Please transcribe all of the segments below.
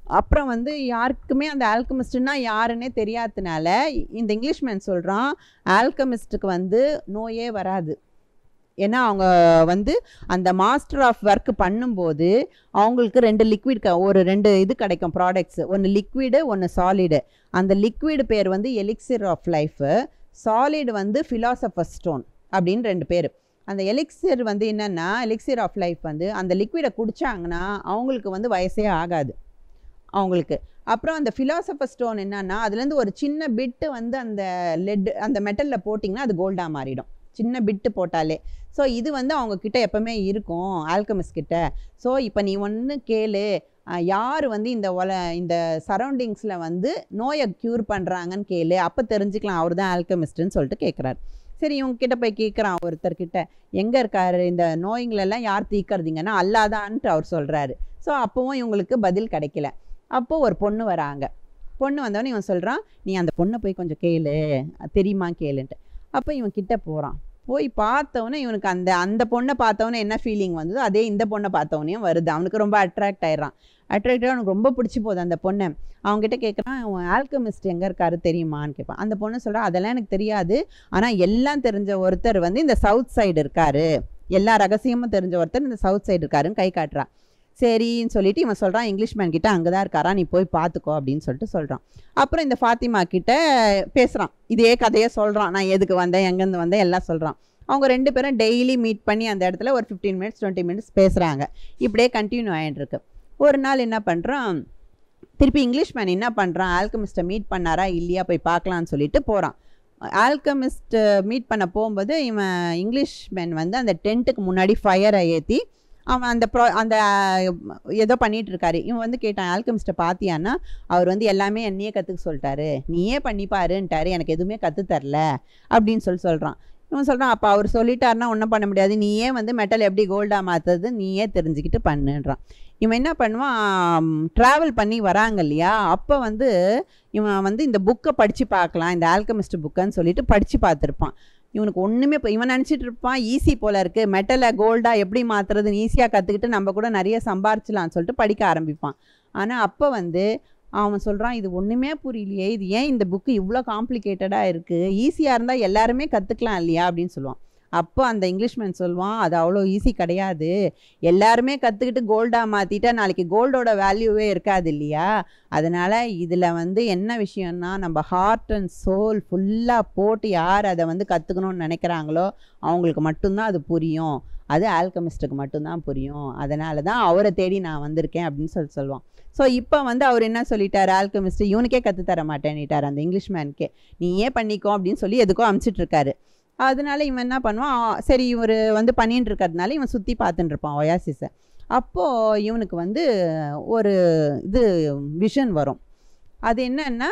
அப்புறம் வந்து யாருக்குமே அந்த ஆல்கமிஸ்ட்னா யாருன்னே தெரியாததுனால இந்த இங்கிலீஷ்மேன் சொல்கிறான் ஆல்கமிஸ்ட்டுக்கு வந்து நோயே வராது ஏன்னா அவங்க வந்து அந்த மாஸ்டர் ஆஃப் ஒர்க் பண்ணும்போது அவங்களுக்கு ரெண்டு லிக்விட் ஒரு ரெண்டு இது கிடைக்கும் ப்ராடக்ட்ஸ் ஒன்று லிக்விடு ஒன்று சாலிடு அந்த லிக்விடு பேர் வந்து எலிக்சிர் ஆஃப் லைஃபு சாலிடு வந்து ஃபிலாசபர் ஸ்டோன் அப்படின்னு ரெண்டு பேர் அந்த எலிக்சிர் வந்து என்னென்னா எலிக்சிர் ஆஃப் லைஃப் வந்து அந்த லிக்விடை குடித்தாங்கன்னா அவங்களுக்கு வந்து வயசே ஆகாது அவங்களுக்கு அப்புறம் அந்த ஃபிலாசபர் ஸ்டோன் என்னன்னா அதுலேருந்து ஒரு சின்ன பிட்டு வந்து அந்த லெட் அந்த மெட்டலில் போட்டிங்கன்னா அது கோல்டாக மாறிடும் சின்ன பிட்டு போட்டாலே ஸோ இது வந்து அவங்க கிட்ட எப்பவுமே இருக்கும் ஆல்கமிஸ் கிட்ட ஸோ இப்போ நீ ஒன்று கேளு அஹ், யார் வந்து இந்த ஒல இந்த சரௌண்டிங்ஸில் வந்து நோயை க்யூர் பண்ணுறாங்கன்னு கேளு அப்போ தெரிஞ்சுக்கலாம் அவர் தான் ஆல்கமிஸ்ட்டுன்னு சொல்லிட்டு கேட்குறாரு சரி இவங்க கிட்ட போய் கேட்குறான் ஒருத்தர்கிட்ட எங்கே இருக்காரு இந்த நோய்களெல்லாம் யார் தீக்கிறதீங்கன்னா அல்லாதான்ட்டு அவர் சொல்கிறாரு ஸோ அப்போவும் இவங்களுக்கு பதில் கிடைக்கல அப்போது ஒரு பொண்ணு வராங்க பொண்ணு வந்தவொடனே இவன் சொல்கிறான் நீ அந்த பொண்ணை போய் கொஞ்சம் கேளு தெரியுமா கேளுன்ட்டு அப்போ இவன் கிட்ட போகிறான் போய் பார்த்தவொன்னே இவனுக்கு அந்த அந்த பொண்ணை பார்த்தவொன்னே என்ன ஃபீலிங் வந்ததோ அதே இந்த பொண்ணை பார்த்தவொடனே வருது அவனுக்கு ரொம்ப அட்ராக்ட் ஆயிடுறான் அட்ராக்ட் அவனுக்கு ரொம்ப பிடிச்சி போகுது அந்த பொண்ணை அவங்ககிட்ட கேட்குறான் அவன் ஆல்கமிஸ்ட் எங்கே இருக்காரு தெரியுமான்னு கேட்பான் அந்த பொண்ணு சொல்கிறா அதெல்லாம் எனக்கு தெரியாது ஆனால் எல்லாம் தெரிஞ்ச ஒருத்தர் வந்து இந்த சவுத் சைடு இருக்காரு எல்லா ரகசியமும் தெரிஞ்ச ஒருத்தர் இந்த சவுத் சைடு இருக்காருன்னு கை காட்டுறா சரின்னு சொல்லிட்டு இவன் சொல்கிறான் இங்கிலீஷ்மேன் கிட்ட அங்கே தான் இருக்காரா நீ போய் பார்த்துக்கோ அப்படின்னு சொல்லிட்டு சொல்கிறான் அப்புறம் இந்த ஃபாத்திமா கிட்ட பேசுகிறான் இதே கதையை சொல்கிறான் நான் எதுக்கு வந்தேன் எங்கேருந்து வந்தேன் எல்லாம் சொல்கிறான் அவங்க ரெண்டு பேரும் டெய்லி மீட் பண்ணி அந்த இடத்துல ஒரு ஃபிஃப்டீன் மினிட்ஸ் டுவெண்ட்டி மினிட்ஸ் பேசுகிறாங்க இப்படியே கண்டினியூ ஆகிட்டு இருக்கு ஒரு நாள் என்ன பண்ணுறான் திருப்பி இங்கிலீஷ்மேன் என்ன பண்ணுறான் ஆல்கமிஸ்ட்டை மீட் பண்ணாரா இல்லையா போய் பார்க்கலான்னு சொல்லிட்டு போகிறான் ஆல்கமிஸ்ட் மீட் பண்ண போகும்போது இவன் இங்கிலீஷ்மேன் வந்து அந்த டென்ட்டுக்கு முன்னாடி ஃபயரை ஏற்றி அவன் அந்த ப்ரா அந்த அஹ், ஏதோ பண்ணிட்டு இருக்காரு இவன் வந்து கேட்டான் ஆல்கமிஸ்ட்டை பார்த்தியான்னா அவர் வந்து எல்லாமே என்னையே கற்றுக்க சொல்லிட்டாரு நீயே பண்ணி பாருன்ட்டாரு எனக்கு எதுவுமே கற்று தரல அப்படின்னு சொல்லி சொல்கிறான் இவன் சொல்கிறான் அப்போ அவர் சொல்லிட்டாருன்னா ஒன்றும் பண்ண முடியாது நீயே வந்து மெட்டல் எப்படி கோல்டாக மாற்றுறது நீயே தெரிஞ்சுக்கிட்டு பண்ணுன்றான் இவன் என்ன பண்ணுவான் ட்ராவல் பண்ணி வராங்க இல்லையா அப்போ வந்து இவன் வந்து இந்த புக்கை படித்து பார்க்கலாம் இந்த ஆல்கமிஸ்ட் புக்குன்னு சொல்லிட்டு படித்து பார்த்துருப்பான் இவனுக்கு ஒன்றுமே இப்போ இவன் நினச்சிட்டு இருப்பான் ஈஸி போல இருக்குது மெட்டலை கோல்டாக எப்படி மாற்றுறதுன்னு ஈஸியாக கற்றுக்கிட்டு நம்ம கூட நிறைய சம்பாரிச்சலாம்னு சொல்லிட்டு படிக்க ஆரம்பிப்பான் ஆனால் அப்போ வந்து அவன் சொல்கிறான் இது ஒன்றுமே புரியலையே இது ஏன் இந்த புக்கு இவ்வளோ காம்ப்ளிகேட்டடாக இருக்குது ஈஸியாக இருந்தால் எல்லாருமே கற்றுக்கலாம் இல்லையா அப்படின்னு சொல்லுவான் அப்போ அந்த இங்கிலீஷ்மேன் சொல்லுவான் அது அவ்வளோ ஈஸி கிடையாது எல்லாருமே கற்றுக்கிட்டு கோல்டாக மாற்றிட்டா நாளைக்கு கோல்டோட வேல்யூவே இருக்காது இல்லையா அதனால் இதில் வந்து என்ன விஷயம்னா நம்ம ஹார்ட் அண்ட் சோல் ஃபுல்லாக போட்டு யார் அதை வந்து கற்றுக்கணும்னு நினைக்கிறாங்களோ அவங்களுக்கு மட்டும்தான் அது புரியும் அது ஆல்கமிஸ்ட்டுக்கு மட்டும்தான் புரியும் அதனால தான் அவரை தேடி நான் வந்திருக்கேன் அப்படின்னு சொல்லி சொல்லுவான் ஸோ இப்போ வந்து அவர் என்ன சொல்லிட்டார் ஆல்கமிஸ்ட் இவனுக்கே கற்றுத்தர மாட்டேன்னிட்டார் அந்த இங்கிலீஷ்மேனுக்கே நீயே பண்ணிக்கோ அப்படின்னு சொல்லி எதுக்கோ அமுச்சிட்டு இருக்காரு அதனால இவன் என்ன பண்ணுவான் ஆ, சரி இவர் வந்து பண்ணிட்டு இருக்கிறதுனால இவன் சுற்றி பார்த்துட்டு இருப்பான் ஒயாசிஸை அப்போது இவனுக்கு வந்து ஒரு இது விஷன் வரும் அது என்னன்னா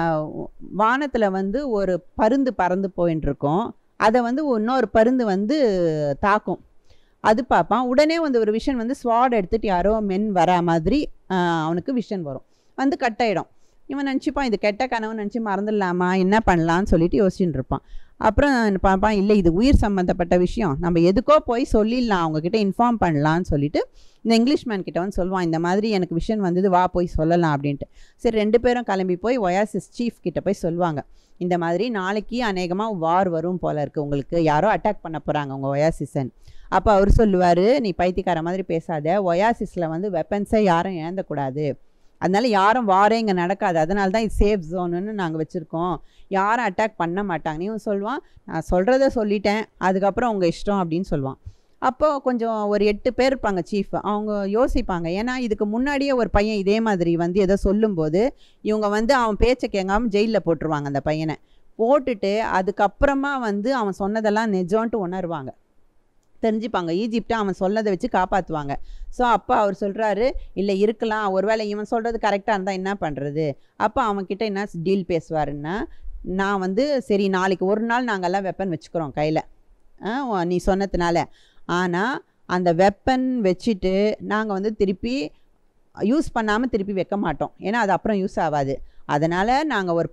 வானத்தில் வந்து ஒரு பருந்து பறந்து போயின்னு இருக்கும் அதை வந்து இன்னொரு பருந்து வந்து தாக்கும் அது பார்ப்பான் உடனே வந்து ஒரு விஷன் வந்து ஸ்வாட் எடுத்துட்டு யாரோ மென் வரா மாதிரி ஆஹ், அவனுக்கு விஷன் வரும் வந்து கட் ஆயிடும் இவன் நினச்சிப்பான் இது கெட்ட கனவு நினச்சி மறந்துடலாமா என்ன பண்ணலான்னு சொல்லிட்டு யோசிச்சுட்டு இருப்பான் அப்புறம் பார்ப்பான் இல்லை இது உயிர் சம்மந்தப்பட்ட விஷயம் நம்ம எதுக்கோ போய் சொல்லிடலாம் அவங்கக்கிட்ட இன்ஃபார்ம் பண்ணலான்னு சொல்லிட்டு இந்த இங்கிலீஷ்மேன் கிட்ட வந்து சொல்லுவான் இந்த மாதிரி எனக்கு விஷன் வந்தது வா போய் சொல்லலாம் அப்படின்ட்டு சரி ரெண்டு பேரும் கிளம்பி போய் ஒயாசிஸ் சீஃப் கிட்ட போய் சொல்லுவாங்க இந்த மாதிரி நாளைக்கு அநேகமாக வார் வரும் போல இருக்குது உங்களுக்கு யாரோ அட்டாக் பண்ண போகிறாங்க உங்கள் ஒயாசிசன் அப்போ அவர் சொல்லுவார் நீ பைத்தியக்கார மாதிரி பேசாத ஒயாசிஸில் வந்து வெப்பன்ஸை யாரும் இழந்தக்கூடாது அதனால யாரும் வாரே இங்கே நடக்காது அதனால தான் இது சேஃப் ஜோனுன்னு நாங்கள் வச்சுருக்கோம் யாரும் அட்டாக் பண்ண மாட்டாங்க நீ சொல்லுவான் நான் சொல்கிறத சொல்லிட்டேன் அதுக்கப்புறம் உங்கள் இஷ்டம் அப்படின்னு சொல்லுவான் அப்போ கொஞ்சம் ஒரு எட்டு பேர் இருப்பாங்க சீஃப் அவங்க யோசிப்பாங்க ஏன்னா இதுக்கு முன்னாடியே ஒரு பையன் இதே மாதிரி வந்து ஏதோ சொல்லும்போது இவங்க வந்து அவன் பேச்சை கேட்காம ஜெயிலில் போட்டுருவாங்க அந்த பையனை போட்டுட்டு அதுக்கப்புறமா வந்து அவன் சொன்னதெல்லாம் நிஜம்ன்ட்டு உணர்வாங்க தெரிஞ்சுப்பாங்க ஈஜிப்டை அவன் சொன்னதை வச்சு காப்பாற்றுவாங்க ஸோ அப்போ அவர் சொல்கிறாரு இல்லை இருக்கலாம் ஒருவேளை இவன் சொல்கிறது கரெக்டாக இருந்தால் என்ன பண்ணுறது அப்போ அவன்கிட்ட என்ன டீல் பேசுவாருன்னா நான் வந்து சரி நாளைக்கு ஒரு நாள் நாங்கள்லாம் வெப்பன் வச்சுக்கிறோம் கையில் நீ சொன்னதுனால ஆனால் அந்த வெப்பன் வச்சுட்டு நாங்கள் வந்து திருப்பி யூஸ் பண்ணாமல் திருப்பி வைக்க மாட்டோம் ஏன்னா அது அப்புறம் யூஸ் ஆகாது அதனால் நாங்கள் ஒரு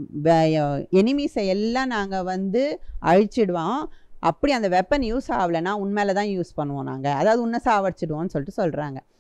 எனிமீஸை எல்லாம் நாங்கள் வந்து அழிச்சிடுவோம் அப்படி அந்த வெப்பன் யூஸ் ஆகலைன்னா உண்மையில தான் யூஸ் பண்ணுவோம் நாங்கள் அதாவது உன்னை சாவடிச்சிடுவோம்னு சொல்லிட்டு சொல்கிறாங்க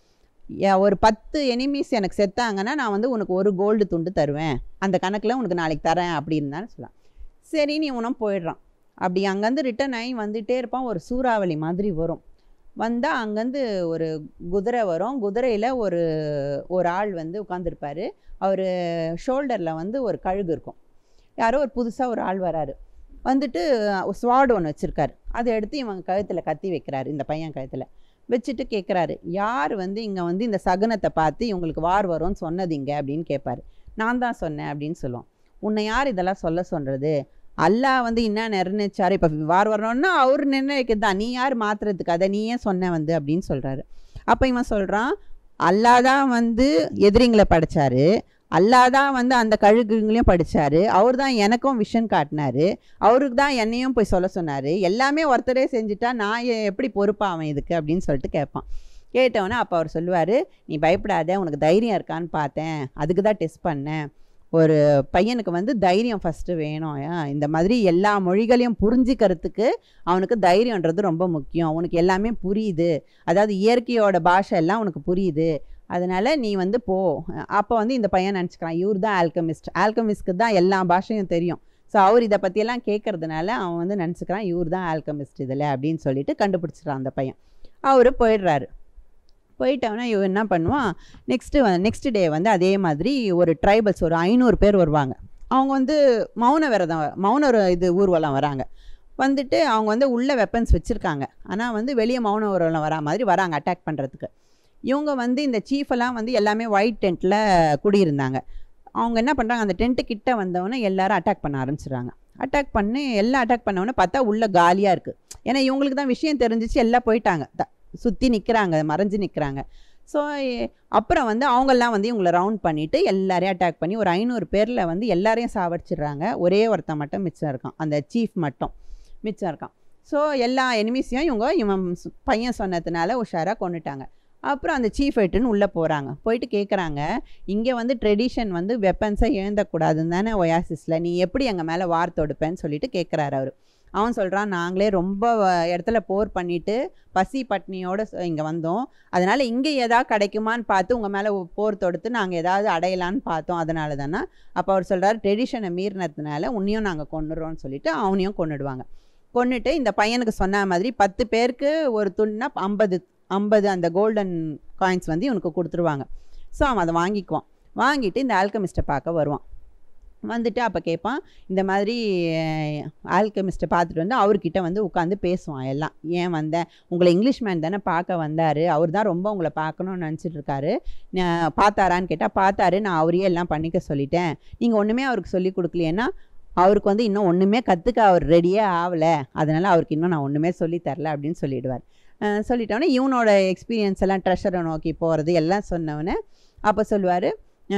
ஏ- ஒரு பத்து எனிமீஸ் எனக்கு செத்தாங்கன்னா நான் வந்து உனக்கு ஒரு கோல்டு துண்டு தருவேன் அந்த கணக்கில் உனக்கு நாளைக்கு தரேன் அப்படின்னு தானே சொல்லலாம் சரி நீ உனம் போயிடுறான் அப்படி அங்கேருந்து ரிட்டர்ன் ஆகி வந்துட்டே இருப்பான் ஒரு சூறாவளி மாதிரி வரும் வந்தால் அங்கேருந்து ஒரு குதிரை வரும் குதிரையில் ஒரு ஒரு ஆள் வந்து உட்காந்துருப்பாரு அவர் ஷோல்டரில் வந்து ஒரு கழுகு இருக்கும் யாரோ ஒரு புதுசாக ஒரு ஆள் வராரு வந்துட்டு ஸ்வாட் ஒன்று வச்சுருக்காரு அதை எடுத்து இவங்க கழுத்தில் கத்தி வைக்கிறாரு இந்த பையன் கழுத்தில் வச்சுட்டு கேட்குறாரு யார் வந்து இங்கே வந்து இந்த சகுனத்தை பார்த்து இவங்களுக்கு வார் வரும்னு சொன்னது இங்கே அப்படின்னு கேட்பாரு நான் தான் சொன்னேன் அப்படின்னு சொல்லுவோம் உன்னை யார் இதெல்லாம் சொல்ல சொல்கிறது அல்லாஹ் வந்து என்ன நிர்ணயிச்சாரு இப்போ வார் வரணும்னா அவர் நிர்ணயிக்கிறது தான் நீ யார் மாத்துறதுக்கு அதை நீ ஏன் சொன்ன வந்து அப்படின்னு சொல்கிறாரு அப்போ இவன் சொல்கிறான் அல்லாஹ் தான் வந்து எதிரிங்களை படைச்சாரு அல்லாஹ் தான் வந்து அந்த கழுகுங்களையும் படிச்சாரு அவர் தான் எனக்கும் விஷன் காட்டினாரு அவருக்கு தான் என்னையும் போய் சொல்ல சொன்னார் எல்லாமே ஒருத்தரே செஞ்சுட்டா நான் எ- எப்படி பொறுப்பாவேன் இதுக்கு அப்படின்னு சொல்லிட்டு கேட்பான் கேட்டவொன்னே அப்போ அவர் சொல்லுவார் நீ பயப்படாத உனக்கு தைரியம் இருக்கான்னு பார்த்தேன் அதுக்கு தான் டெஸ்ட் பண்ணேன் ஒரு பையனுக்கு வந்து தைரியம் ஃபஸ்ட்டு வேணும் ஏன் இந்த மாதிரி எல்லா மொழிகளையும் புரிஞ்சிக்கிறதுக்கு அவனுக்கு தைரியன்றது ரொம்ப முக்கியம் உனக்கு எல்லாமே புரியுது அதாவது இயற்கையோட பாஷை எல்லாம் உனக்கு புரியுது அதனால நீ வந்து போ அப்போ வந்து இந்த பையன் நினச்சிக்கிறான் இவர் தான் ஆல்கமிஸ்ட் ஆல்கமிஸ்ட்க்கு தான் எல்லா பாஷையும் தெரியும் ஸோ அவர் இதை பற்றியெல்லாம் கேட்கறதுனால அவன் வந்து நினச்சிக்கிறான் இவர் தான் ஆல்கமிஸ்ட் இதில் அப்படின்னு சொல்லிட்டு கண்டுபிடிச்சிட்றான் அந்த பையன் அவர் போயிடுறாரு போயிட்டவனா இவன் என்ன பண்ணுவான் நெக்ஸ்ட்டு நெக்ஸ்ட் டே வந்து அதே மாதிரி ஒரு ட்ரைபல்ஸ் ஒரு ஐநூறு பேர் வருவாங்க அவங்க வந்து மௌன விரதம் மௌன ஒரு இது ஊர்வலம் வராங்க வந்துட்டு அவங்க வந்து உள்ள வெப்பன்ஸ் வச்சுருக்காங்க ஆனால் வந்து வெளியே மௌன ஊர்வலம் வரா மாதிரி வராங்க அட்டாக் பண்ணுறதுக்கு இவங்க வந்து இந்த சீஃபெல்லாம் வந்து எல்லாமே ஒயிட் டென்ட்டில் குடியிருந்தாங்க அவங்க என்ன பண்ணுறாங்க அந்த டென்ட்டு கிட்ட வந்தவொடனே எல்லாரும் அட்டாக் பண்ண ஆரம்பிச்சிடுறாங்க அட்டாக் பண்ணி எல்லாம் அட்டாக் பண்ணவொடனே பார்த்தா உள்ள காலியாக இருக்குது ஏன்னா இவங்களுக்கு தான் விஷயம் தெரிஞ்சிச்சு எல்லாம் போயிட்டாங்க த- சுற்றி நிற்கிறாங்க மறைஞ்சு நிற்கிறாங்க ஸோ அப்புறம் வந்து அவங்கெல்லாம் வந்து இவங்களை ரவுண்ட் பண்ணிவிட்டு எல்லாரையும் அட்டாக் பண்ணி ஒரு ஐநூறு பேரில் வந்து எல்லாரையும் சாவடிச்சிடுறாங்க ஒரே ஒருத்தன் மட்டும் மிச்சம் இருக்கான் அந்த சீஃப் மட்டும் மிச்சம் இருக்கான் ஸோ எல்லா எனிமீஸையும் இவங்க இவன் சு- பையன் சொன்னதுனால உஷாராக கொண்டுட்டாங்க அப்புறம் அந்த சீஃப் எட்டுன்னு உள்ளே போகிறாங்க போயிட்டு கேட்குறாங்க இங்கே வந்து ட்ரெடிஷன் வந்து வெப்பன்ஸை எழுந்தக்கூடாதுன்னு தானே ஒயாசிஸில் நீ எப்படி எங்கள் மேலே வார் தொடுப்பேன்னு சொல்லிட்டு கேட்குறாரு அவர் அவன் சொல்கிறான் நாங்களே ரொம்ப வ- இடத்துல போர் பண்ணிட்டு பசி பட்னியோட இங்கே வந்தோம் அதனால் இங்கே ஏதாவது கிடைக்குமான்னு பார்த்து உங்கள் மேலே போர் தொடுத்து நாங்கள் ஏதாவது அடையலான்னு பார்த்தோம் அதனால தானே அப்போ அவர் சொல்கிறார் ட்ரெடிஷனை மீறினதுனால உன்னையும் நாங்கள் கொண்டுறோம்னு சொல்லிட்டு அவனையும் கொன்னுடுவாங்க கொன்னுட்டு இந்த பையனுக்கு சொன்ன மாதிரி பத்து பேருக்கு ஒரு துண்டுனா ஐம்பது ஐம்பது அந்த கோல்டன் காயின்ஸ் வந்து இவனுக்கு கொடுத்துருவாங்க ஸோ அவன் அதை வாங்கிக்குவான் வாங்கிட்டு இந்த ஆல்கமிஸ்ட்டை பார்க்க வருவான் வந்துட்டு அப்போ கேட்பான் இந்த மாதிரி ஆல்கமிஸ்ட்டை பார்த்துட்டு வந்து அவர்கிட்ட வந்து உட்காந்து பேசுவான் எல்லாம் ஏன் வந்தேன் உங்களை இங்கிலீஷ் மேன் தானே பார்க்க வந்தார் அவர் தான் ரொம்ப உங்களை பார்க்கணும்னு நினச்சிட்டு இருக்காரு நான் பார்த்தாரான்னு கேட்டால் பார்த்தாரு நான் அவரையே எல்லாம் பண்ணிக்க சொல்லிட்டேன் நீங்கள் ஒன்றுமே அவருக்கு சொல்லி கொடுக்கலையேன்னா அவருக்கு வந்து இன்னும் ஒன்றுமே கற்றுக்க அவர் ரெடியே ஆகலை அதனால் அவருக்கு இன்னும் நான் ஒன்றுமே சொல்லி தரல அப்படின்னு சொல்லிடுவார் அஹ் சொல்லிட்டோன்னே இவனோட எக்ஸ்பீரியன்ஸ் எல்லாம் ட்ரெஷரை நோக்கி போகிறது எல்லாம் சொன்னவொடனே அப்போ சொல்லுவார்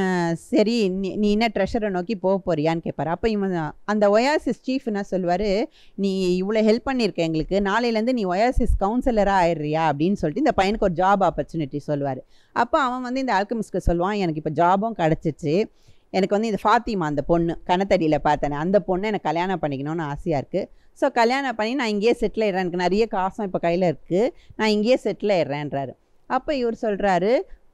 சரி நீ நீ என்ன ட்ரெஷரை நோக்கி போக போறியான்னு கேட்பாரு அப்போ இவன் அந்த ஒயாசிஸ் சீஃப் என்ன சொல்லுவார் நீ இவ்வளோ ஹெல்ப் பண்ணியிருக்க எங்களுக்கு நாளையிலேருந்து நீ ஒயாசிஸ் கவுன்சிலராக ஆயிடுறியா அப்படின்னு சொல்லிட்டு இந்த பையனுக்கு ஒரு ஜாப் ஆப்பர்ச்சுனிட்டி சொல்லுவார் அப்போ அவன் வந்து இந்த ஆல்கமிஸ்க்கு சொல்லுவான் எனக்கு இப்போ ஜாபும் கிடச்சிச்சு எனக்கு வந்து இந்த ஃபாத்திமா அந்த பொண்ணு கணத்தடியில் பார்த்தேனே அந்த பொண்ணு எனக்கு கல்யாணம் பண்ணிக்கணும்னு ஆசையாக இருக்குது ஸோ கல்யாணம் பண்ணி நான் இங்கேயே செட்டில் ஆயிடுறேன் எனக்கு நிறைய காசும் இப்போ கையில் இருக்குது நான் இங்கேயே செட்டில் ஆயிடுறேன்றாரு அப்போ இவர் சொல்கிறாரு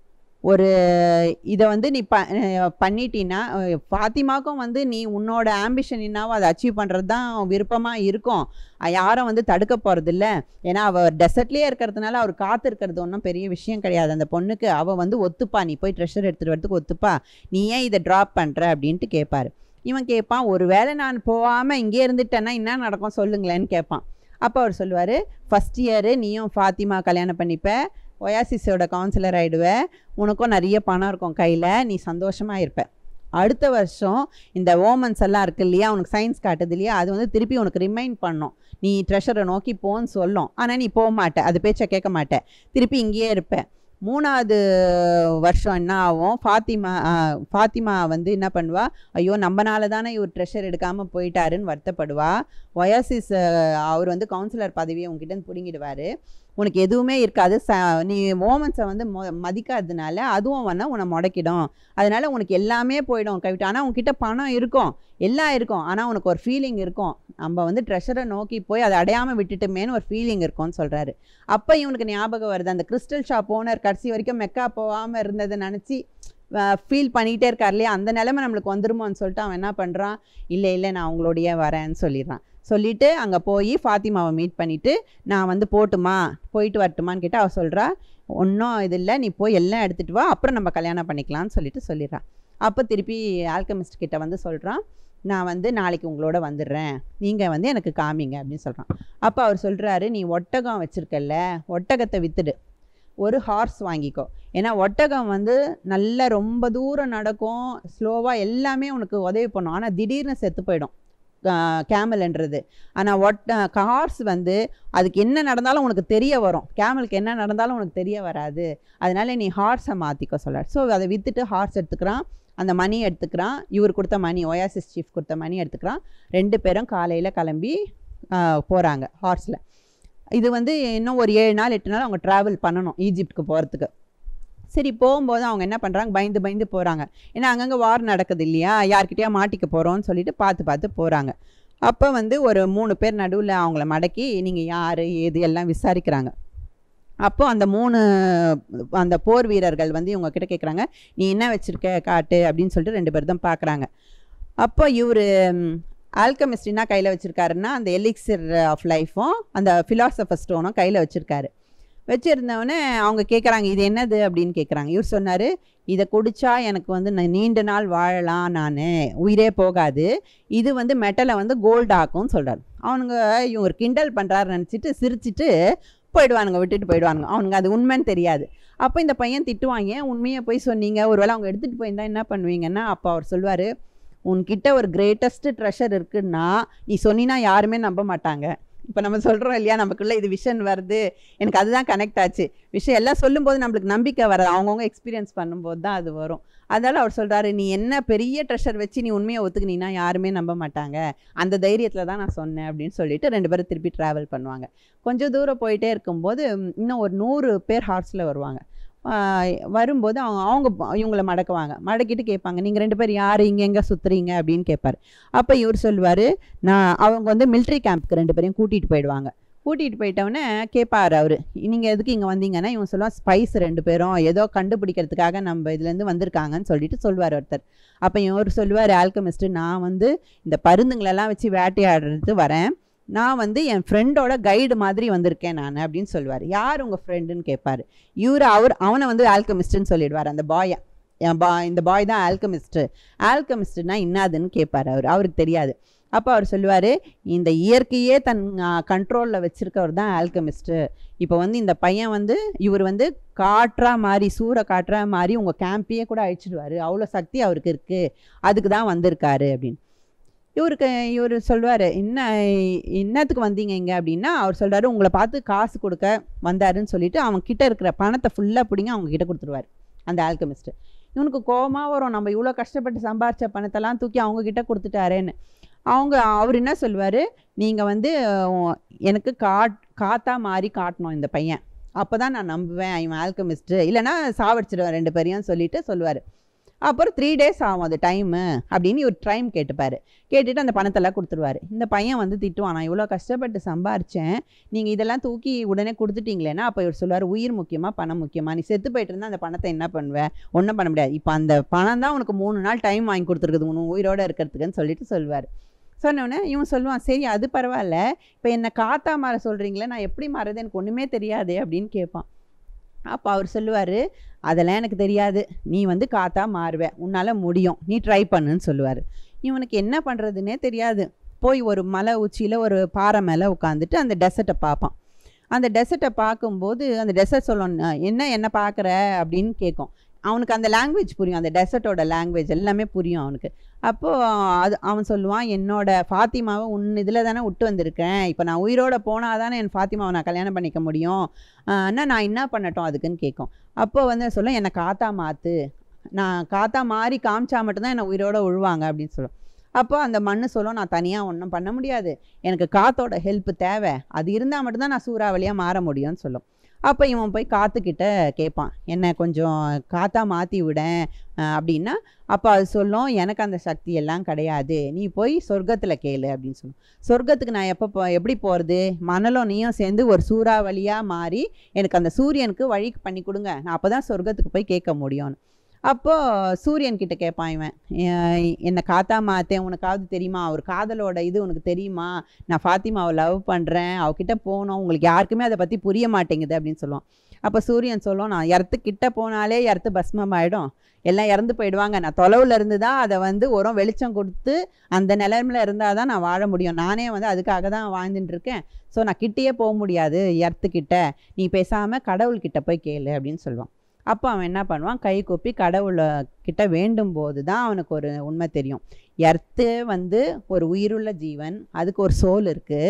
ஒரு இதை வந்து நீ ப அஹ் பண்ணிட்டீன்னா அஹ் ஃபாத்திமாக்கும் வந்து நீ உன்னோட ஆம்பிஷன் என்னவோ அதை அச்சீவ் பண்ணுறது தான் விருப்பமாக இருக்கும் அஹ் யாரும் வந்து தடுக்க போகிறதில்ல ஏன்னா அவள் டெசர்ட்லேயே இருக்கிறதுனால அவர் காத்து இருக்கிறது ஒன்றும் பெரிய விஷயம் கிடையாது அந்த பொண்ணுக்கு அவள் வந்து ஒத்துப்பா நீ போய் ட்ரெஷர் எடுத்துகிட்டு வரதுக்கு ஒத்துப்பா நீ ஏன் இதை ட்ராப் பண்ணுற அப்படின்ட்டு கேட்பாரு இவன் கேட்பான் ஒருவேளை நான் போகாமல் இங்கே இருந்துட்டேன்னா என்ன நடக்கும் சொல்லுங்களேன்னு கேட்பான் அப்போ அவர் சொல்லுவார் ஃபஸ்ட் இயரு நீயும் ஃபாத்திமா கல்யாணம் பண்ணிப்ப ஒயாசிஸோட கவுன்சிலர் ஆகிடுவ உனக்கும் நிறைய பணம் இருக்கும் கையில் நீ சந்தோஷமாக இருப்ப அடுத்த வருஷம் இந்த ஓமன்ஸ் எல்லாம் இருக்கு இல்லையா உனக்கு சயின்ஸ் காட்டுது இல்லையா அது வந்து திருப்பி உனக்கு ரிமைண்ட் பண்ணும் நீ ட்ரெஷரை நோக்கி போன்னு சொல்லும் ஆனால் நீ போக மாட்ட அது பேச்சை கேட்க மாட்ட திருப்பி இங்கேயே இருப்ப மூணாவது வருஷம் என்ன ஆகும் ஃபாத்திமா ஆ, ஃபாத்திமா வந்து என்ன பண்ணுவா ஐயோ நம்மனால தானே இவர் ட்ரெஷர் எடுக்காமல் போயிட்டாருன்னு வருத்தப்படுவா ஒயாசிஸ் அவர் வந்து கவுன்சிலர் பதவியை உங்ககிட்ட இருந்து பிடுங்கிடுவார் உனக்கு எதுவுமே இருக்காது ச நீ மோமெண்ட்ஸை வந்து மொ மதிக்காததுனால அதுவும் வேணால் உன்னை முடக்கிடும் அதனால உனக்கு எல்லாமே போயிடும் கைவிட்டு ஆனால் உன்கிட்ட பணம் இருக்கும் எல்லாம் இருக்கும் ஆனால் உனக்கு ஒரு ஃபீலிங் இருக்கும் நம்ம வந்து ட்ரெஷரை நோக்கி போய் அதை அடையாமல் விட்டுட்டுமேன்னு ஒரு ஃபீலிங் இருக்கும்னு சொல்கிறாரு அப்போ இவனுக்கு ஞாபகம் வருது அந்த கிறிஸ்டல் ஷாப் ஓனர் கடைசி வரைக்கும் மெக்கா போகாமல் இருந்ததை நினச்சி ஃபீல் பண்ணிகிட்டே இருக்கார் இல்லையா அந்த நிலைமை நம்மளுக்கு வந்துருமோன்னு சொல்லிட்டு அவன் என்ன பண்ணுறான் இல்லை இல்லை நான் உங்களோடயே வரேன்னு சொல்லிடுறான் சொல்லிவிட்டு அங்கே போய் ஃபாத்திமாவை மீட் பண்ணிவிட்டு நான் வந்து போட்டுமா போயிட்டு வரட்டுமான்னு கேட்டால் அவள் சொல்கிறா ஒன்றும் இது இல்லை நீ போய் எல்லாம் எடுத்துகிட்டு வா அப்புறம் நம்ம கல்யாணம் பண்ணிக்கலாம்னு சொல்லிட்டு சொல்லிடுறான் அப்போ திருப்பி ஆல்கமிஸ்ட் கிட்ட வந்து சொல்கிறான் நான் வந்து நாளைக்கு உங்களோட வந்துடுறேன் நீங்கள் வந்து எனக்கு காமிங்க அப்படின்னு சொல்கிறான் அப்போ அவர் சொல்கிறாரு நீ ஒட்டகம் வச்சுருக்கல்ல ஒட்டகத்தை விற்றுடு ஒரு ஹார்ஸ் வாங்கிக்கோ ஏன்னா ஒட்டகம் வந்து நல்ல ரொம்ப தூரம் நடக்கும் ஸ்லோவாக எல்லாமே உனக்கு உதவி பண்ணும் ஆனால் திடீர்னு செத்து போயிடும் கேமல்ன்றது ஆனால் ஒட்ட ஹார்ஸ் வந்து அதுக்கு என்ன நடந்தாலும் உனக்கு தெரிய வரும் கேமலுக்கு என்ன நடந்தாலும் உனக்கு தெரிய வராது அதனால நீ ஹார்ஸை மாற்றிக்க சொல்கிறார் ஸோ அதை விற்றுட்டு ஹார்ஸ் எடுத்துக்கிறான் அந்த மணி எடுத்துக்கிறான் இவர் கொடுத்த மணி ஒயாசிஸ் சீஃப் கொடுத்த மணி எடுத்துக்கிறான் ரெண்டு பேரும் காலையில் கிளம்பி போகிறாங்க ஹார்ஸில் இது வந்து இன்னும் ஒரு ஏழு நாள் எட்டு நாள் அவங்க ட்ராவல் பண்ணணும் ஈஜிப்டுக்கு போகிறதுக்கு சரி போகும்போது அவங்க என்ன பண்ணுறாங்க பயந்து பயந்து போகிறாங்க ஏன்னா அங்கங்கே வார் நடக்குது இல்லையா யார்கிட்டயா மாட்டிக்க போகிறோன்னு சொல்லிட்டு பார்த்து பார்த்து போகிறாங்க அப்போ வந்து ஒரு மூணு பேர் நடுவில் அவங்கள மடக்கி நீங்கள் யார் ஏது எல்லாம் விசாரிக்கிறாங்க அப்போ அந்த மூணு அந்த போர் வீரர்கள் வந்து இவங்க கிட்ட கேட்குறாங்க நீ என்ன வச்சுருக்க காட்டு அப்படின்னு சொல்லிட்டு ரெண்டு பேர் தான் பார்க்குறாங்க அப்போ இவர் ஆல்கமிஸ்ட்ரினா கையில் வச்சுருக்காருன்னா அந்த எலிக்சர் ஆஃப் லைஃப்பும் அந்த ஃபிலாசபர் ஸ்டோனும் கையில் வச்சுருக்காரு வச்சுருந்தவொடனே அவங்க கேட்குறாங்க இது என்னது அப்படின்னு கேட்குறாங்க இவர் சொன்னார் இதை குடித்தா எனக்கு வந்து நான் நீண்ட நாள் வாழலாம் நான் உயிரே போகாது இது வந்து மெட்டலை வந்து கோல்ட் ஆக்கும்னு சொல்கிறார் அவனுங்க இவங்க கிண்டல் பண்ணுறாரு நினச்சிட்டு சிரிச்சிட்டு போயிடுவானுங்க விட்டுட்டு போயிடுவானுங்க அவனுங்க அது உண்மைன்னு தெரியாது அப்போ இந்த பையன் திட்டுவாங்க உண்மையை போய் சொன்னீங்க ஒருவேளை அவங்க எடுத்துகிட்டு போயிருந்தா என்ன பண்ணுவீங்கன்னா அப்போ அவர் சொல்வார் உன்கிட்ட ஒரு கிரேட்டஸ்ட் ட்ரெஷர் இருக்குன்னா நீ சொன்னினா யாருமே நம்ப மாட்டாங்க இப்போ நம்ம சொல்கிறோம் இல்லையா நமக்குள்ளே இது விஷன் வருது எனக்கு அதுதான் கனெக்ட் ஆச்சு விஷயம் எல்லாம் சொல்லும்போது நம்மளுக்கு நம்பிக்கை வராது அவங்கவுங்க எக்ஸ்பீரியன்ஸ் பண்ணும்போது தான் அது வரும் அதனால் அவர் சொல்கிறாரு நீ என்ன பெரிய ட்ரெஷர் வச்சு நீ உண்மையை ஒத்துக்கினீன்னா யாருமே நம்ப மாட்டாங்க அந்த தைரியத்தில் தான் நான் சொன்னேன் அப்படின்னு சொல்லிட்டு ரெண்டு பேரும் திருப்பி ட்ராவல் பண்ணுவாங்க கொஞ்சம் தூரம் போயிட்டே இருக்கும்போது இன்னும் ஒரு நூறு பேர் ஹார்ஸில் வருவாங்க வரும்போது அவங்க அவங்க இவங்கள மடக்குவாங்க மடக்கிட்டு கேட்பாங்க நீங்கள் ரெண்டு பேர் யார் இங்கே எங்கே சுற்றுறீங்க அப்படின்னு கேட்பார் அப்போ இவர் சொல்லுவார் நான் அவங்க வந்து மிலிட்ரி கேம்ப்புக்கு ரெண்டு பேரையும் கூட்டிகிட்டு போயிடுவாங்க கூட்டிகிட்டு போயிட்டவுடனே கேட்பார் அவர் நீங்கள் எதுக்கு இங்கே வந்தீங்கன்னா இவங்க சொல்லுவாங்க ஸ்பைஸ் ரெண்டு பேரும் ஏதோ கண்டுபிடிக்கிறதுக்காக நம்ம இதுலேருந்து வந்திருக்காங்கன்னு சொல்லிட்டு சொல்லுவார் ஒருத்தர் அப்போ இவர் சொல்லுவார் ஆல்கமிஸ்ட்டு நான் வந்து இந்த பருந்துங்களெல்லாம் வச்சு வேட்டையாடுறது வரேன் நான் வந்து என் ஃப்ரெண்டோட கைடு மாதிரி வந்திருக்கேன் நான் அப்படின்னு சொல்லுவார் யார் உங்கள் ஃப்ரெண்டுன்னு கேட்பார் இவர் அவர் அவனை வந்து ஆல்கமிஸ்ட்டுன்னு சொல்லிடுவார் அந்த பாயை என் பா இந்த பாய் தான் ஆல்கமிஸ்ட்டு ஆல்கமிஸ்ட்டுனா இன்னாதுன்னு கேட்பார் அவர் அவருக்கு தெரியாது அப்போ அவர் சொல்லுவார் இந்த இயற்கையே தன் கண்ட்ரோலில் வச்சுருக்கவர் தான் ஆல்கமிஸ்ட்டு இப்போ வந்து இந்த பையன் வந்து இவர் வந்து காற்றா மாதிரி சூற காற்றா மாதிரி உங்கள் கேம்பையே கூட அழிச்சிடுவார் அவ்வளோ சக்தி அவருக்கு இருக்குது அதுக்கு தான் வந்திருக்காரு அப்படின்னு இவருக்கு இவர் சொல்வார் என்ன என்னத்துக்கு வந்தீங்க இங்கே அப்படின்னா அவர் சொல்கிறாரு உங்களை பார்த்து காசு கொடுக்க வந்தாருன்னு சொல்லிட்டு அவங்க கிட்ட இருக்கிற பணத்தை ஃபுல்லாக பிடிங்க அவங்க கிட்ட கொடுத்துருவார் அந்த ஆல்கமிஸ்ட்டு இவனுக்கு கோபமாக வரும் நம்ம இவ்வளோ கஷ்டப்பட்டு சம்பாரித்த பணத்தெல்லாம் தூக்கி அவங்க கிட்ட கொடுத்துட்டாரேன்னு அவங்க அவர் என்ன சொல்வார் நீங்கள் வந்து எனக்கு காட் காத்தா மாறி காட்டணும் இந்த பையன் அப்போ தான் நான் நம்புவேன் இவன் ஆல்கமிஸ்ட்டு இல்லைனா சாவடிச்சிடுவேன் ரெண்டு பேரையும் சொல்லிட்டு சொல்லுவார் அப்புறம் த்ரீ டேஸ் ஆகும் அது டைமு அப்படின்னு இவர் டைம் கேட்டுப்பார் கேட்டுட்டு அந்த பணத்தெல்லாம் கொடுத்துருவாரு இந்த பையன் வந்து திட்டுவான் நான் இவ்வளோ கஷ்டப்பட்டு சம்பாரித்தேன் நீங்கள் இதெல்லாம் தூக்கி உடனே கொடுத்துட்டீங்களேன்னா அப்போ இவர் சொல்லுவார் உயிர் முக்கியமாக பணம் முக்கியமாக நீ செத்து போயிட்டு இருந்தால் அந்த பணத்தை என்ன பண்ணுவேன் ஒன்றும் பண்ண முடியாது இப்போ அந்த பணம் தான் உனக்கு மூணு நாள் டைம் வாங்கி கொடுத்துருக்குது உனக்கு உயிரோடு இருக்கிறதுக்குன்னு சொல்லிட்டு சொல்லுவார் சொன்னோடனே இவன் சொல்லுவான் சரி அது பரவாயில்ல இப்போ என்னை காத்தா மாற சொல்கிறீங்களே நான் எப்படி மாறது எனக்கு ஒன்றுமே தெரியாது அப்படின்னு கேட்பான் அப்போ அவர் சொல்லுவார் அதெல்லாம் எனக்கு தெரியாது நீ வந்து காத்தா மாறுவே உன்னால் முடியும் நீ ட்ரை பண்ணுன்னு சொல்லுவார் இவனுக்கு என்ன பண்ணுறதுனே தெரியாது போய் ஒரு மலை உச்சியில் ஒரு பாறை மேலே உட்காந்துட்டு அந்த டெசர்ட்டை பார்ப்பான் அந்த டெசர்ட்டை பார்க்கும்போது அந்த டெசர்ட் சொல்லணும் என்ன என்ன பார்க்குற அப்படின்னு கேட்கும் அவனுக்கு அந்த லாங்குவேஜ் புரியும் அந்த டெசர்ட்டோட லாங்குவேஜ் எல்லாமே புரியும் அவனுக்கு அப்போது அது அவன் சொல்லுவான் என்னோட ஃபாத்திமாவை உன் இதில் தானே விட்டு வந்திருக்கேன் இப்போ நான் உயிரோட போனால் தானே என் ஃபாத்திமாவை நான் கல்யாணம் பண்ணிக்க முடியும் ஆனால் நான் என்ன பண்ணட்டும் அதுக்குன்னு கேட்கும் அப்போ வந்து சொல்ல என்னை காத்தா மாற்று நான் காத்தா மாறி காமிச்சா மட்டும்தான் என்னை உயிரோட விழுவாங்க அப்படின்னு சொல்லுவோம் அப்போ அந்த மண்ணு சொல்லும் நான் தனியாக ஒன்றும் பண்ண முடியாது எனக்கு காத்தோட ஹெல்ப் தேவை அது இருந்தால் மட்டும்தான் நான் சூறாவளியாக மாற முடியும்னு சொல்லும் அப்போ இவன் போய் காத்துக்கிட்ட கேட்பான் என்ன கொஞ்சம் காத்தா மாற்றி விடேன் அஹ் அப்படின்னா அப்போ அது சொல்லும் எனக்கு அந்த சக்தி எல்லாம் கிடையாது நீ போய் சொர்க்கத்தில் கேளு அப்படின்னு சொல்லும் சொர்க்கத்துக்கு நான் எப்போ போ எப்படி போகிறது மணலும் நீயும் சேர்ந்து ஒரு சூறாவளியாக மாறி எனக்கு அந்த சூரியனுக்கு வழி பண்ணி கொடுங்க நான் அப்போ தான் சொர்க்கத்துக்கு போய் கேட்க முடியும்னு அப்போது சூரியன் கிட்ட கேட்பான் இவன் "எ- என்னை காத்தா மாத்தேன் உனக்காவது தெரியுமா அவர் காதலோட இது உனக்கு தெரியுமா நான் ஃபாத்திமாவை லவ் பண்ணுறேன் அவகிட்ட போனோம் உங்களுக்கு யாருக்குமே அதை பற்றி புரிய மாட்டேங்குது அப்படின்னு சொல்லுவான் அப்போ சூரியன் சொல்லும் நான் இடத்து கிட்ட போனாலே இடத்து பஸ்மம் ஆகிடும் எல்லாம் இறந்து போயிடுவாங்க நான் தொலைவில் இருந்து தான் அதை வந்து ஒரு வெளிச்சம் கொடுத்து அந்த நிலைமையில இருந்தால் தான் நான் வாழ முடியும் நானே வந்து அதுக்காக தான் வாழ்ந்துட்டு இருக்கேன் ஸோ நான் கிட்டேயே போக முடியாது எர்த்துக்கிட்ட நீ பேசாமல் கடவுள்கிட்ட போய் கேளு அப்படின்னு சொல்லுவான் அப்போ அவன் என்ன பண்ணுவான் கை கூப்பி கடவுளை கிட்ட வேண்டும் போது தான் அவனுக்கு ஒரு உண்மை தெரியும் எர்த்து வந்து ஒரு உயிருள்ள ஜீவன் அதுக்கு ஒரு சோல் இருக்குது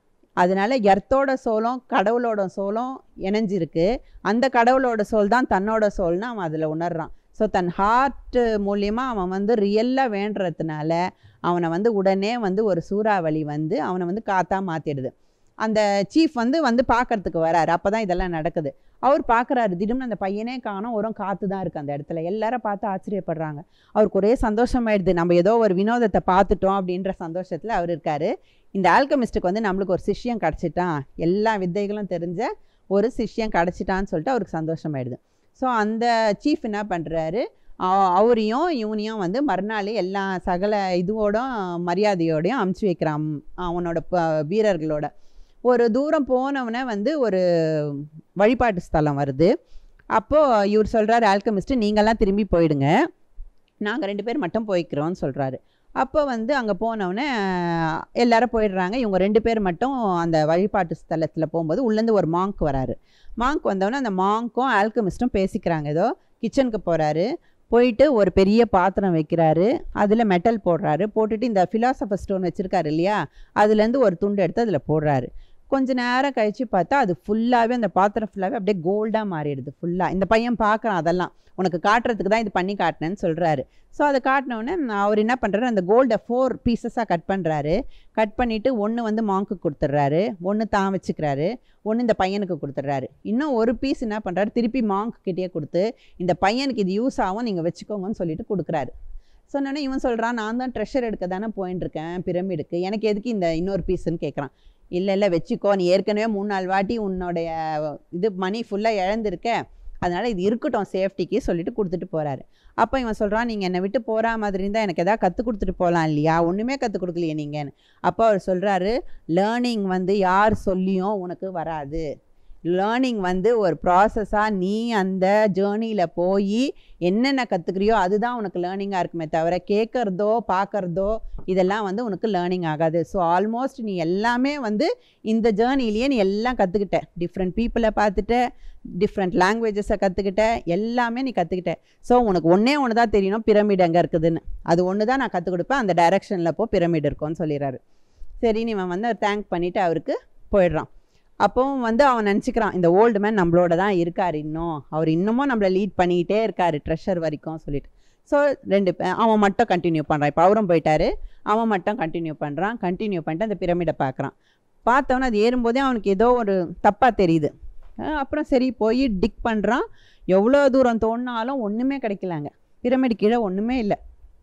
அதனால எர்த்தோட சோலும் கடவுளோட சோலும் இணைஞ்சிருக்கு அந்த கடவுளோட சோல் தான் தன்னோட சோல்னு அவன் அதில் உணர்றான் ஸோ தன் ஹார்ட் மூலியமாக அவன் வந்து ரியலாக வேண்டுறதுனால அவனை வந்து உடனே வந்து ஒரு சூறாவளி வந்து அவனை வந்து காத்தா மாற்றிடுது அந்த சீஃப் வந்து வந்து பார்க்கறதுக்கு வராரு அப்போ தான் இதெல்லாம் நடக்குது அவர் பார்க்குறாரு திடீர்னு அந்த பையனே காணோம் ஒரு காற்று தான் இருக்குது அந்த இடத்துல எல்லாரும் பார்த்து ஆச்சரியப்படுறாங்க அவருக்கு ஒரே சந்தோஷமாயிடுது நம்ம ஏதோ ஒரு வினோதத்தை பார்த்துட்டோம் அப்படின்ற சந்தோஷத்தில் அவர் இருக்காரு இந்த ஆல்கமிஸ்ட்டுக்கு வந்து நம்மளுக்கு ஒரு சிஷ்யம் கிடச்சிட்டான் எல்லா வித்தைகளும் தெரிஞ்ச ஒரு சிஷ்யம் கிடச்சிட்டான்னு சொல்லிட்டு அவருக்கு சந்தோஷமாயிடுது ஸோ அந்த சீஃப் என்ன பண்ணுறாரு அவரையும் இவனையும் வந்து மறுநாள் எல்லா சகல இதுவோட மரியாதையோடையும் அமுச்சு வைக்கிறான் அவனோட ப வீரர்களோட ஒரு தூரம் போனவனே வந்து ஒரு வழிபாட்டு ஸ்தலம் வருது அப்போது இவர் சொல்கிறாரு ஆல்கமிஸ்ட்டு நீங்கள்லாம் திரும்பி போயிடுங்க நாங்கள் ரெண்டு பேர் மட்டும் போய்க்கிறோம்னு சொல்கிறாரு அப்போ வந்து அங்கே போனவுடனே எல்லாரும் போயிடுறாங்க இவங்க ரெண்டு பேர் மட்டும் அந்த வழிபாட்டு ஸ்தலத்தில் போகும்போது உள்ளேருந்து ஒரு மாங்க் வராரு மாங்க் வந்தவுடனே அந்த மாங்க்கும் ஆல்கமிஸ்ட்டும் பேசிக்கிறாங்க ஏதோ கிச்சனுக்கு போகிறாரு போயிட்டு ஒரு பெரிய பாத்திரம் வைக்கிறாரு அதில் மெட்டல் போடுறாரு போட்டுட்டு இந்த ஃபிலாசபர் ஸ்டோன் வச்சுருக்காரு இல்லையா அதுலேருந்து ஒரு துண்டு எடுத்து அதில் போடுறாரு கொஞ்ச நேரம் கழித்து பார்த்தா அது ஃபுல்லாகவே அந்த பாத்திரம் ஃபுல்லாகவே அப்படியே கோல்டாக மாறிடுது ஃபுல்லாக இந்த பையன் பார்க்குறான் அதெல்லாம் உனக்கு காட்டுறதுக்கு தான் இது பண்ணி காட்டினேன்னு சொல்கிறாரு ஸோ அதை காட்டினோடனே அவர் என்ன பண்ணுறாரு அந்த கோல்டை ஃபோர் பீசஸாக கட் பண்ணுறாரு கட் பண்ணிவிட்டு ஒன்று வந்து மாங்க்கு கொடுத்துட்றாரு ஒன்று தான் வச்சுக்கிறாரு ஒன்று இந்த பையனுக்கு கொடுத்துட்றாரு இன்னும் ஒரு பீஸ் என்ன பண்ணுறாரு திருப்பி மாங்க் கிட்டேயே கொடுத்து இந்த பையனுக்கு இது யூஸ் ஆகும் நீங்கள் வச்சுக்கோங்கன்னு சொல்லிட்டு கொடுக்குறாரு சொன்னோன்னே இவன் சொல்கிறான் நான் தான் ட்ரெஷர் எடுக்க தானே போயின்னு இருக்கேன் பிரமிடுக்கு எனக்கு எதுக்கு இந்த இன்னொரு பீஸுன்னு கேட்குறான் இல்லை இல்லை வச்சுக்கோ நீ ஏற்கனவே மூணு நாள் வாட்டி உன்னுடைய இது மணி ஃபுல்லாக இழந்திருக்க அதனால் இது இருக்கட்டும் சேஃப்டிக்கு சொல்லிட்டு கொடுத்துட்டு போகிறாரு அப்போ இவன் சொல்கிறான் நீங்கள் என்னை விட்டு போகிற மாதிரி இருந்தால் எனக்கு எதாவது கற்றுக் கொடுத்துட்டு போகலாம் இல்லையா ஒன்றுமே கற்றுக் கொடுக்கலையே நீங்கன்னு அப்போ அவர் சொல்கிறாரு லேர்னிங் வந்து யார் சொல்லியும் உனக்கு வராது லேர்னிங் வந்து ஒரு ப்ராசஸாக நீ அந்த ஜேர்னியில் போய் என்னென்ன கற்றுக்குறியோ அதுதான் உனக்கு லேர்னிங்காக இருக்குமே தவிர கேட்குறதோ பார்க்குறதோ இதெல்லாம் வந்து உனக்கு லேர்னிங் ஆகாது ஸோ ஆல்மோஸ்ட் நீ எல்லாமே வந்து இந்த ஜேர்னிலேயே நீ எல்லாம் கற்றுக்கிட்ட டிஃப்ரெண்ட் பீப்புளை பார்த்துட்ட டிஃப்ரெண்ட் லாங்குவேஜஸை கற்றுக்கிட்ட எல்லாமே நீ கற்றுக்கிட்ட ஸோ உனக்கு ஒன்றே ஒன்று தான் தெரியணும் பிரமிட் எங்கே இருக்குதுன்னு அது ஒன்று தான் நான் கற்றுக் கொடுப்பேன் அந்த டைரெக்ஷனில் போ பிரமிட் இருக்கும்னு சொல்லிடுறாரு சரி இவன் வந்து தேங்க் பண்ணிவிட்டு அவருக்கு போயிடுறான் அப்போவும் வந்து அவன் நினச்சிக்கிறான் இந்த ஓல்டு மேன் நம்மளோட தான் இருக்கார் இன்னும் அவர் இன்னமும் நம்மளை லீட் பண்ணிக்கிட்டே இருக்கார் ட்ரெஷர் வரைக்கும் சொல்லிட்டு ஸோ ரெண்டு பே- அவன் மட்டும் கண்டினியூ பண்ணுறான் இப்போ அவரும் போயிட்டாரு அவன் மட்டும் கண்டினியூ பண்ணுறான் கண்டினியூ பண்ணிட்டு அந்த பிரமிடை பார்க்குறான் பார்த்தவொன்னே அது ஏறும்போதே அவனுக்கு ஏதோ ஒரு தப்பாக தெரியுது அஹ் அப்புறம் சரி போய் டிக் பண்ணுறான் எவ்வளோ தூரம் தோணினாலும் ஒன்றுமே கிடைக்கலாங்க பிரமிடு கீழே ஒன்றுமே இல்லை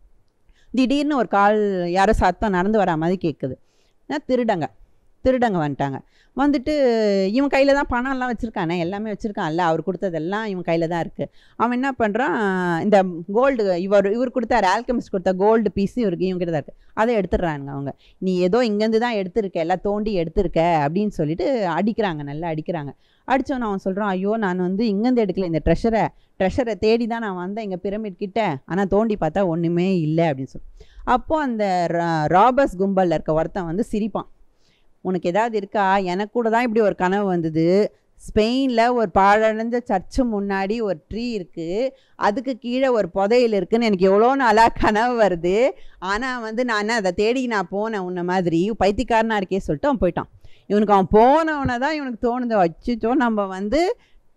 திடீர்னு ஒரு கால் யாரோ சத்தம் நடந்து வரா மாதிரி கேட்குது அஹ் திருடங்க திருடங்க வந்துட்டாங்க வந்துட்டு இவன் கையில் தான் பணம்லாம் வச்சுருக்கானே எல்லாமே வச்சுருக்கான்ல அவர் கொடுத்ததெல்லாம் இவன் கையில் தான் இருக்குது அவன் என்ன பண்ணுறான் இந்த கோல்டு இவர் இவர் கொடுத்தாரு ஆல்கமிஸ்ட் கொடுத்த கோல்டு பீஸ் இவருக்கு இவங்க கிட்ட தான் இருக்குது அதை எடுத்துடுறாங்க அவங்க நீ ஏதோ இங்கேருந்து தான் எடுத்திருக்க எல்லாம் தோண்டி எடுத்திருக்க அப்படின்னு சொல்லிட்டு அடிக்கிறாங்க நல்லா அடிக்கிறாங்க அடித்தவன அவன் சொல்கிறான் ஐயோ நான் வந்து இங்கேருந்து எடுக்கல இந்த ட்ரெஷரை ட்ரெஷரை தேடி தான் நான் வந்தேன் இங்கே பிரமிட் கிட்ட ஆனால் தோண்டி பார்த்தா ஒன்றுமே இல்லை அப்படின்னு சொல்லி அப்போது அந்த ரா- ராபர்ஸ் கும்பலில் இருக்க ஒருத்தன் வந்து சிரிப்பான் உனக்கு ஏதாவது இருக்கா எனக்கு கூட தான் இப்படி ஒரு கனவு வந்தது ஸ்பெயினில் ஒரு பாழடைஞ்ச சர்ச்சு முன்னாடி ஒரு ட்ரீ இருக்குது அதுக்கு கீழே ஒரு புதையல் இருக்குன்னு எனக்கு எவ்வளோ நாளாக கனவு வருது ஆனால் வந்து நான் அதை தேடி நான் போனேன் உன்ன மாதிரி பைத்தியக்காரனா இருக்கே சொல்லிட்டு அவன் போயிட்டான் இவனுக்கு அவன் போனவனை தான் இவனுக்கு தோணுது அச்சுச்சோ நம்ம வந்து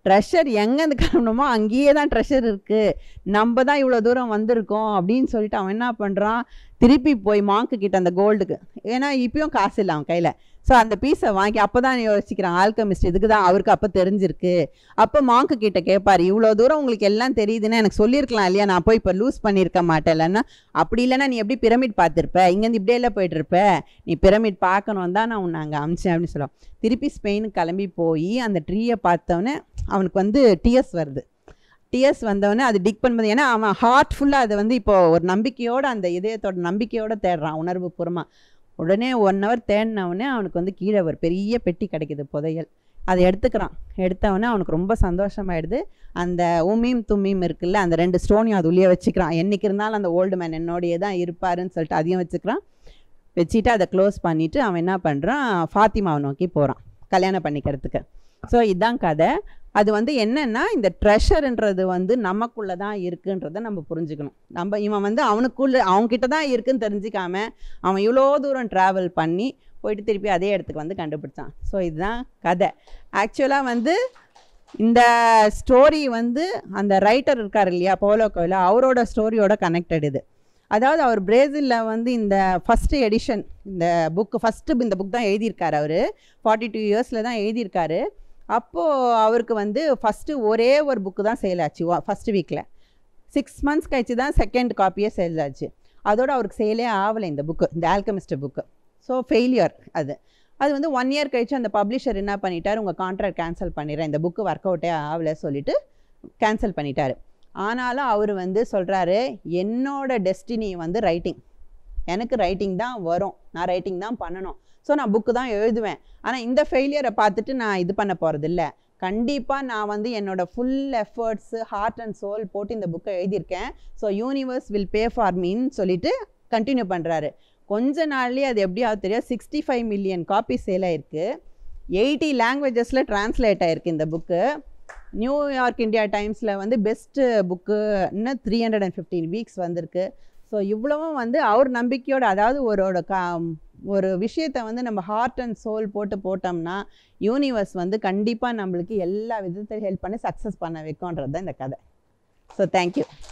ட்ரெஷர் எங்கேருந்து கிளம்பணுமோ அங்கேயே தான் ட்ரெஷர் இருக்குது நம்ம தான் இவ்வளோ தூரம் வந்திருக்கோம் அப்படின்னு சொல்லிட்டு அவன் என்ன பண்ணுறான் திருப்பி போய் மாங்க்கு கிட்ட அந்த கோல்டுக்கு ஏன்னா இப்பயும் காசு இல்லை அவன் கையில் ஸோ அந்த பீஸை வாங்கி அப்போ தான் யோசிக்கிறான் ஆல்கமிஸ்ட் இதுக்கு தான் அவருக்கு அப்போ தெரிஞ்சிருக்கு அப்போ மாங்க்கு கிட்ட கேட்பார் இவ்வளோ தூரம் உங்களுக்கு எல்லாம் தெரியுதுன்னு எனக்கு சொல்லியிருக்கலாம் இல்லையா நான் போய் இப்போ லூஸ் பண்ணியிருக்க மாட்டேன் இல்லைன்னா அப்படி இல்லைன்னா நீ எப்படி பிரமிட் பார்த்துருப்ப இங்கேருந்து இப்படியே இல்லை போயிட்டு இருப்ப நீ பிரமிட் பார்க்கணும் தான் நான் உன்னை அங்கே அமிச்சேன் அப்படின்னு சொல்லுவான் திருப்பி ஸ்பெயினுக்கு கிளம்பி போய் அந்த ட்ரீயை பார்த்தவொடனே அவனுக்கு வந்து டிஎஸ் வருது டிஎஸ் வந்தவொடனே அது டிக் பண்ணும்போது ஏன்னா அவன் ஹார்ட்ஃபுல்லாக அதை வந்து இப்போ ஒரு நம்பிக்கையோட அந்த இதயத்தோட நம்பிக்கையோட தேடுறான் உணர்வு பூர்வமாக உடனே ஒன் ஹவர் தேடினவொடனே அவனுக்கு வந்து கீழே ஒரு பெரிய பெட்டி கிடைக்குது புதையல் அதை எடுத்துக்கிறான் எடுத்தவொடனே அவனுக்கு ரொம்ப சந்தோஷமாயிடுது அந்த உமீம் தும்மீம் இருக்குல்ல அந்த ரெண்டு ஸ்டோனையும் அது உள்ளே வச்சுக்கிறான் என்னைக்கு இருந்தாலும் அந்த ஓல்டு மேன் என்னோடையே தான் இருப்பாருன்னு சொல்லிட்டு அதையும் வச்சுக்கிறான் வச்சுட்டு அதை க்ளோஸ் பண்ணிவிட்டு அவன் என்ன பண்ணுறான் ஃபாத்திமாவை நோக்கி போகிறான் கல்யாணம் பண்ணிக்கிறதுக்கு ஸோ இதுதான் கதை அது வந்து என்னன்னா இந்த ட்ரெஷர்ன்றது வந்து நமக்குள்ளே தான் இருக்குன்றதை நம்ம புரிஞ்சுக்கணும் நம்ம இவன் வந்து அவனுக்குள்ள அவன்கிட்ட தான் இருக்குன்னு தெரிஞ்சிக்காம அவன் இவ்வளோ தூரம் ட்ராவல் பண்ணி போயிட்டு திருப்பி அதே இடத்துக்கு வந்து கண்டுபிடிச்சான் ஸோ இதுதான் கதை ஆக்சுவலாக வந்து இந்த ஸ்டோரி வந்து அந்த ரைட்டர் இருக்கார் இல்லையா போலோ கோயிலோ அவரோட ஸ்டோரியோட கனெக்டட் இது அதாவது அவர் பிரேசிலில் வந்து இந்த ஃபஸ்ட்டு எடிஷன் இந்த புக்கு ஃபஸ்ட்டு இந்த புக் தான் எழுதியிருக்காரு அவர் ஃபார்ட்டி டூ இயர்ஸில் தான் எழுதியிருக்காரு அப்போது அவருக்கு வந்து ஃபஸ்ட்டு ஒரே ஒரு புக்கு தான் சேல் ஆச்சு ஃபஸ்ட்டு வீக்கில் சிக்ஸ் மந்த்ஸ் கழிச்சு தான் செகண்ட் காப்பியே சேல் ஆச்சு அதோட அவருக்கு சேலே ஆகலை இந்த புக்கு இந்த ஆல்கமிஸ்ட் புக்கு ஸோ ஃபெயிலியர் அது அது வந்து ஒன் இயர் கழிச்சு அந்த பப்ளிஷர் என்ன பண்ணிட்டார் உங்கள் கான்ட்ராக்ட் கேன்சல் பண்ணிடுறேன் இந்த புக்கு ஒர்க் அவுட்டே ஆகலை சொல்லிட்டு கேன்சல் பண்ணிட்டாரு ஆனாலும் அவர் வந்து சொல்கிறாரு என்னோட டெஸ்டினி வந்து ரைட்டிங் எனக்கு ரைட்டிங் தான் வரும் நான் ரைட்டிங் தான் பண்ணணும் ஸோ நான் புக்கு தான் எழுதுவேன் ஆனால் இந்த ஃபெயிலியரை பார்த்துட்டு நான் இது பண்ண போகிறதில்ல கண்டிப்பாக நான் வந்து என்னோட full efforts heart and soul போட்டு இந்த புக்கை எழுதியிருக்கேன் so universe will pay for மீன்னு சொல்லிட்டு கண்டினியூ பண்ணுறாரு கொஞ்ச நாள்லேயே அது எப்படி ஆகுது தெரியும் sixty five million copy sale ஆயிருக்கு எயிட்டி லாங்குவேஜஸில் ட்ரான்ஸ்லேட் ஆயிருக்கு இந்த புக்கு நியூயார்க் இந்தியா டைம்ஸில் வந்து பெஸ்ட்டு புக்கு இன்னும் three hundred and fifteen weeks வந்திருக்கு ஸோ இவ்வளவும் வந்து அவர் நம்பிக்கையோட அதாவது ஒரோட கா ஒரு விஷயத்தை வந்து நம்ம ஹார்ட் அண்ட் சோல் போட்டு போட்டோம்னா யூனிவர்ஸ் வந்து கண்டிப்பாக நம்மளுக்கு எல்லா விதத்திலும் ஹெல்ப் பண்ணி சக்ஸஸ் பண்ண வைக்கும்ன்றது தான் இந்த கதை ஸோ தேங்க்யூ